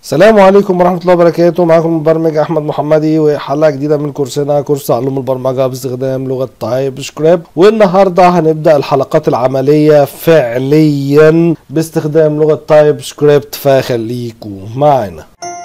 السلام عليكم ورحمة الله وبركاته معاكم المبرمج أحمد محمدي وحلقة جديدة من كورسنا كورس تعلم البرمجة باستخدام لغة تايب سكريبت والنهاردة هنبدأ الحلقات العملية فعليا باستخدام لغة تايب سكريبت فخليكم معانا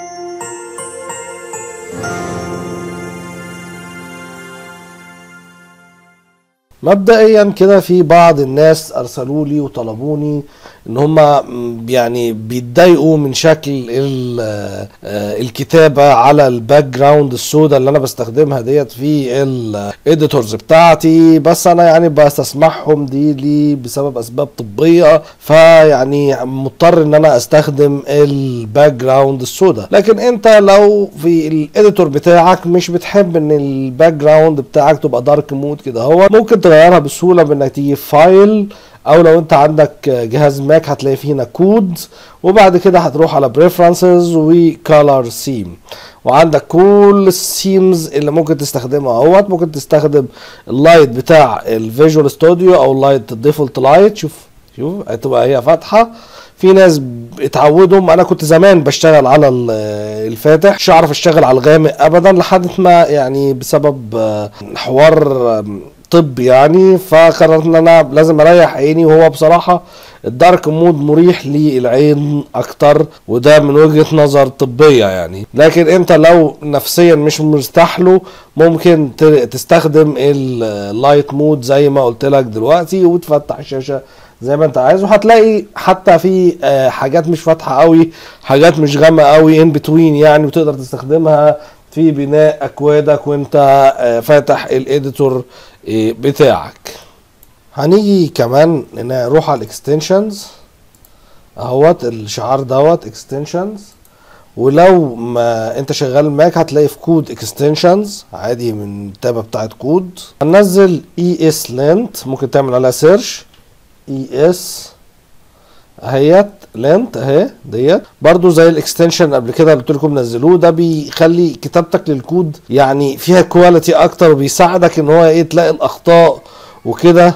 مبدئيا كده في بعض الناس ارسلوا لي وطلبوني ان هم يعني بيتضايقوا من شكل ال- آه، الكتابه على الباك جراوند السوداء اللي انا بستخدمها ديت في الايديتورز بتاعتي بس انا يعني بستسمحهم دي لي بسبب اسباب طبيه فيعني مضطر ان انا استخدم الباك جراوند السوداء لكن انت لو في الايديتور بتاعك مش بتحب ان الباك جراوند بتاعك تبقى دارك مود كده هو ممكن تغيرها بسهوله بانك تيجي في فايل او لو انت عندك جهاز ماك هتلاقي فيه هنا كود وبعد كده هتروح على بريفرنسز وكالر سيم وعندك كل السيمز اللي ممكن تستخدمها اهوت ممكن تستخدم اللايت بتاع الفيجوال ستوديو او اللايت الديفولت لايت شوف شوف هتبقى هي فاتحه في ناس اتعودوا انا كنت زمان بشتغل على ال- الفاتح مش هعرف اشتغل على الغامق ابدا لحد ما يعني بسبب آه، حوار آم، طب يعني فقررت ان انا لازم اريح عيني وهو بصراحه الدارك مود مريح للعين اكتر وده من وجهه نظر طبيه يعني لكن انت لو نفسيا مش مرتاح له ممكن ت- تستخدم اللايت مود زي ما قلت لك دلوقتي وتفتح الشاشه زي ما انت عايز وهتلاقي حتى في آه، حاجات مش فاتحه قوي حاجات مش غامقه قوي ان بتوين يعني وتقدر تستخدمها في بناء اكوادك وانت آه، فاتح الايديتور آه، بتاعك هنيجي كمان نروح على الاكستنشنز اهوت الشعار دوت اكستنشنز ولو ما انت شغال ماك هتلاقي في كود اكستنشنز عادي من التابه بتاعت كود هننزل اي اس لينت ممكن تعمل عليها سيرش اي اس اهيت لينت اهي ديت برضو زي الاكستنشن قبل كده اللي قلت لكم نزلوه ده بيخلي كتابتك للكود يعني فيها كواليتي اكتر وبيساعدك ان هو ايه تلاقي الاخطاء وكده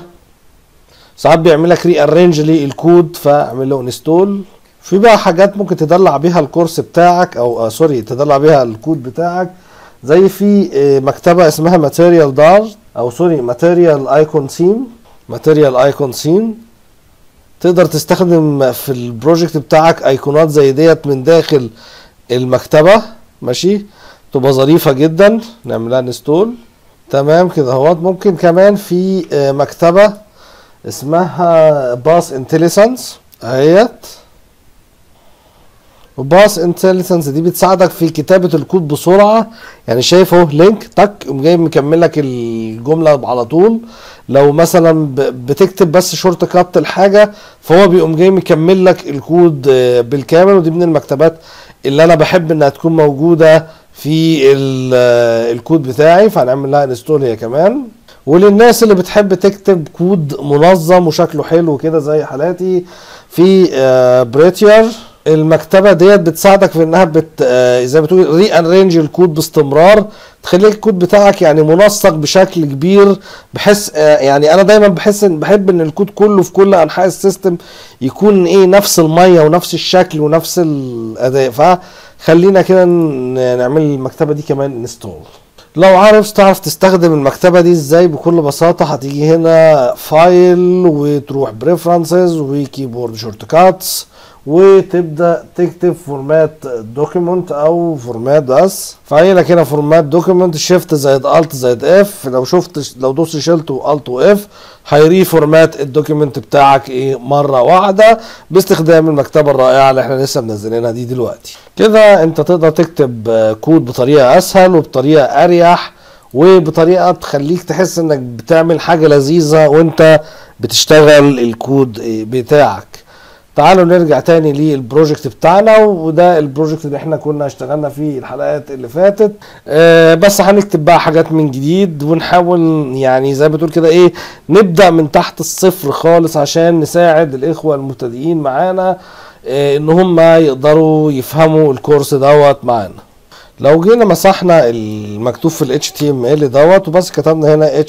ساعات بيعمل لك ري ارينج للكود فاعمل له انستول في بقى حاجات ممكن تدلع بيها الكورس بتاعك او آه سوري تدلع بيها الكود بتاعك زي في آه، مكتبه اسمها ماتيريال دار او سوري ماتيريال ايكون سيم ماتيريال ايكون سيم تقدر تستخدم في البروجكت بتاعك ايقونات زي ديت من داخل المكتبه ماشي تبقى ظريفه جدا نعملها انستول تمام كده اهوت ممكن كمان في آه، مكتبه اسمها باس انتليسنس اهيت وباس انتليجنس دي بتساعدك في كتابة الكود بسرعة يعني شايف اهو لينك تك قوم جاي مكمل لك الجملة على طول لو مثلا ب- بتكتب بس شورت كات الحاجة فهو بيقوم جاي مكمل لك الكود آه، بالكامل ودي من المكتبات اللي انا بحب انها تكون موجودة في ال- آه، الكود بتاعي فهنعمل لها انستول هي كمان وللناس اللي بتحب تكتب كود منظم وشكله حلو كده زي حالاتي في آه، بريتير المكتبه ديت بتساعدك في انها بت آه، زي ما بتقول ري ارينج الكود باستمرار تخليك الكود بتاعك يعني منسق بشكل كبير بحس آه، يعني انا دايما بحس ان بحب ان الكود كله في كل انحاء السيستم يكون ايه نفس الميه ونفس الشكل ونفس الاداء فخلينا كده ن- نعمل المكتبه دي كمان انستول لو عارف تعرف تستخدم المكتبة دي ازاي بكل بساطة هتيجي هنا فايل وتروح بريفرنسز وكيبورد شورت كاتس وتبدا تكتب فورمات دوكيمنت او فورمات بس فهي لك هنا فورمات دوكيمنت شيفت زائد الت زائد اف لو شفت لو دوست شلت والت واف هيري فورمات الدوكيمنت بتاعك ايه مره واحده باستخدام المكتبه الرائعه اللي احنا لسه منزلينها دي دلوقتي كده انت تقدر تكتب آه، كود بطريقه اسهل وبطريقه اريح وبطريقه تخليك تحس انك بتعمل حاجه لذيذه وانت بتشتغل الكود آه، بتاعك تعالوا نرجع تاني للبروجكت بتاعنا وده البروجكت اللي احنا كنا اشتغلنا فيه الحلقات اللي فاتت اه بس هنكتب بقى حاجات من جديد ونحاول يعني زي ما بتقول كده ايه نبدأ من تحت الصفر خالص عشان نساعد الاخوة المبتدئين معانا اه ان هم يقدروا يفهموا الكورس دوت معانا لو جينا مسحنا المكتوب في ال HTML دوت وبس كتبنا هنا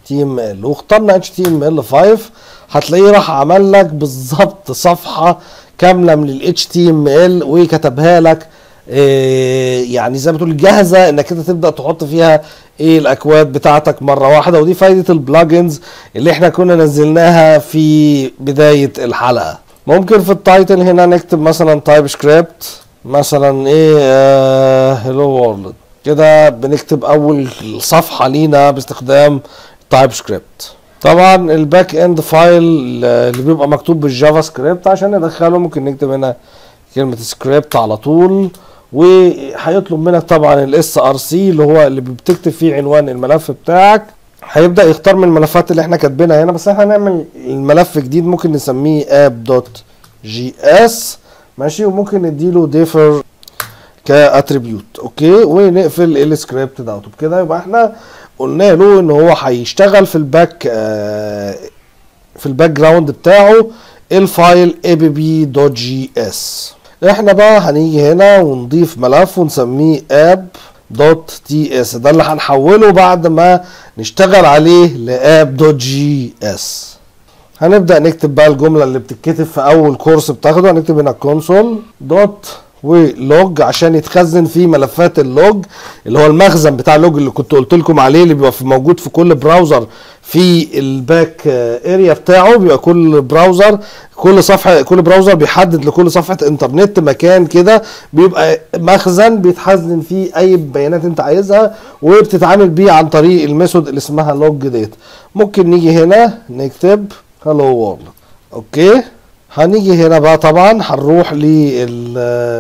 HTML واخترنا HTML5 هتلاقيه راح عمل لك بالظبط صفحة كامله من ال HTML وكتبها لك إيه يعني زي ما تقول جاهزه انك انت تبدا تحط فيها ايه الاكواد بتاعتك مره واحده ودي فايده البلاجنز اللي احنا كنا نزلناها في بدايه الحلقه ممكن في التايتل هنا نكتب مثلا تايب سكريبت مثلا ايه هلو وورلد كده بنكتب اول صفحه لينا باستخدام تايب سكريبت طبعا الباك اند فايل اللي بيبقى مكتوب بالجافا سكريبت عشان ندخله ممكن نكتب هنا كلمه سكريبت على طول وهيطلب منك طبعا الاس ار سي اللي هو اللي بتكتب فيه عنوان الملف بتاعك هيبدا يختار من الملفات اللي احنا كاتبينها هنا بس احنا هنعمل الملف جديد ممكن نسميه app.js ماشي وممكن نديله ديفر كاتريبيوت اوكي ونقفل السكريبت دوت وبكده يبقى احنا قلنا له ان هو هيشتغل في الباك آه في الباك جراوند بتاعه الفايل app.js احنا بقى هنيجي هنا ونضيف ملف ونسميه app.ts ده اللي هنحوله بعد ما نشتغل عليه ل app.js هنبدأ نكتب بقى الجملة اللي بتتكتب في أول كورس بتاخده هنكتب هنا console دوت ولوج عشان يتخزن فيه ملفات اللوج اللي هو المخزن بتاع اللوج اللي كنت قلت لكم عليه اللي بيبقى في موجود في كل براوزر في الباك اريا بتاعه بيبقى كل براوزر كل صفحه كل براوزر بيحدد لكل صفحه انترنت مكان كده بيبقى مخزن بيتخزن فيه اي بيانات انت عايزها وبتتعامل بيه عن طريق الميثود اللي اسمها لوج ديت ممكن نيجي هنا نكتب هلو وورلد اوكي هنيجي هنا بقى طبعا هنروح لل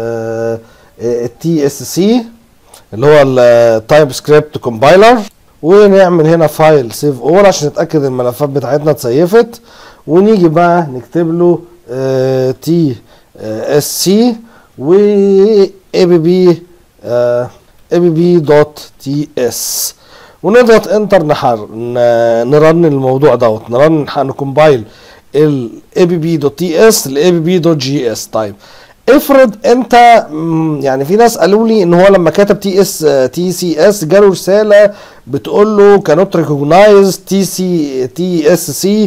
التي اس سي اللي هو التايب سكريبت كومبايلر ونعمل هنا فايل سيف اول عشان نتاكد الملفات بتاعتنا اتسيفت ونيجي بقى نكتب له تي اس سي و اي بي بي اي بي بي دوت تي اس ونضغط انتر نحر نرن الموضوع دوت نرن نكمبايل ال abb.ts ل abb.gs طيب افرض انت يعني في ناس قالوا لي ان هو لما كتب تي اس تي سي اس جاله رساله بتقول له كانوت ريكوجنايز تي سي تي اس سي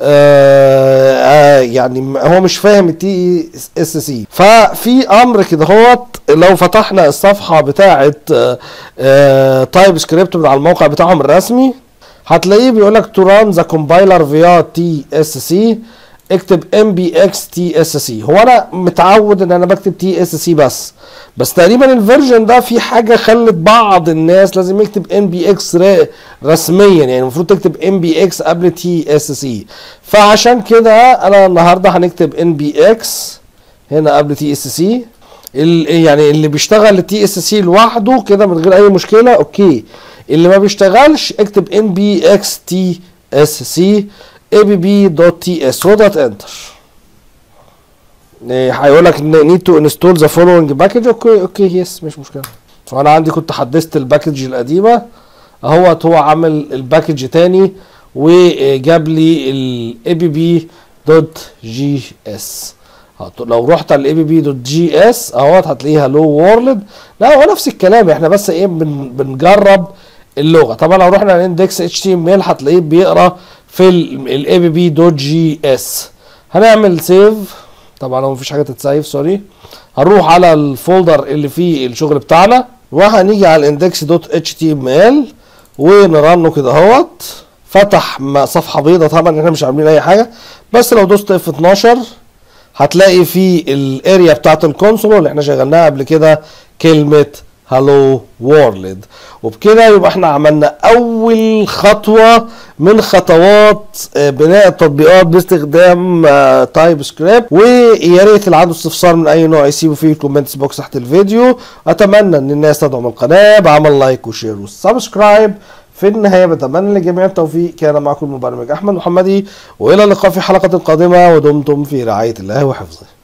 يعني هو مش فاهم التي اس سي ففي امر كده هوت لو فتحنا الصفحه بتاعه تايب سكريبت من على الموقع بتاعهم الرسمي هتلاقيه بيقول لك تو ران ذا كومبايلر فيا تي اس سي اكتب ام بي اكس تي اس سي هو انا متعود ان انا بكتب تي اس سي بس بس تقريبا الفيرجن ده في حاجه خلت بعض الناس لازم يكتب ام بي اكس رسميا يعني المفروض تكتب ام بي اكس قبل تي اس سي فعشان كده انا النهارده هنكتب ام بي اكس هنا قبل تي اس سي يعني اللي بيشتغل التي اس سي لوحده كده من غير اي مشكله اوكي اللي ما بيشتغلش اكتب ام بي اكس تي اس سي اي بي بي دوت تي اس واضغط انتر هيقول لك نيد تو انستول ذا فولوينج باكج اوكي اوكي يس مش مشكله فانا عندي كنت حدثت الباكج القديمه اهوت هو عامل الباكج تاني وجاب لي الاي بي بي دوت جي اس لو رحت على الاي بي بي دوت جي اس اهوت هتلاقيها لو وورلد لا هو نفس الكلام احنا بس ايه بن بنجرب اللغه طبعا لو رحنا على اندكس اتش تي ام ال هتلاقيه بيقرا في الاي بي بي دوت جي اس هنعمل سيف طبعا لو مفيش حاجه تتسيف سوري هنروح على الفولدر اللي فيه الشغل بتاعنا وهنيجي على الاندكس دوت اتش تي ام ال ونرنه كده اهوت فتح صفحه بيضاء طبعا احنا مش عاملين اي حاجه بس لو دوست اف 12 هتلاقي في الاريا بتاعت الكونسول اللي احنا شغلناها قبل كده كلمه هالو وورلد وبكده يبقى احنا عملنا اول خطوه من خطوات بناء التطبيقات باستخدام تايب سكريبت ويا ريت اللي عنده استفسار من اي نوع يسيبه في الكومنتس بوكس تحت الفيديو اتمنى ان الناس تدعم القناه بعمل لايك وشير وسبسكرايب في النهايه بتمنى للجميع التوفيق كان معكم المبرمج احمد محمدي والى اللقاء في حلقه قادمه ودمتم في رعايه الله وحفظه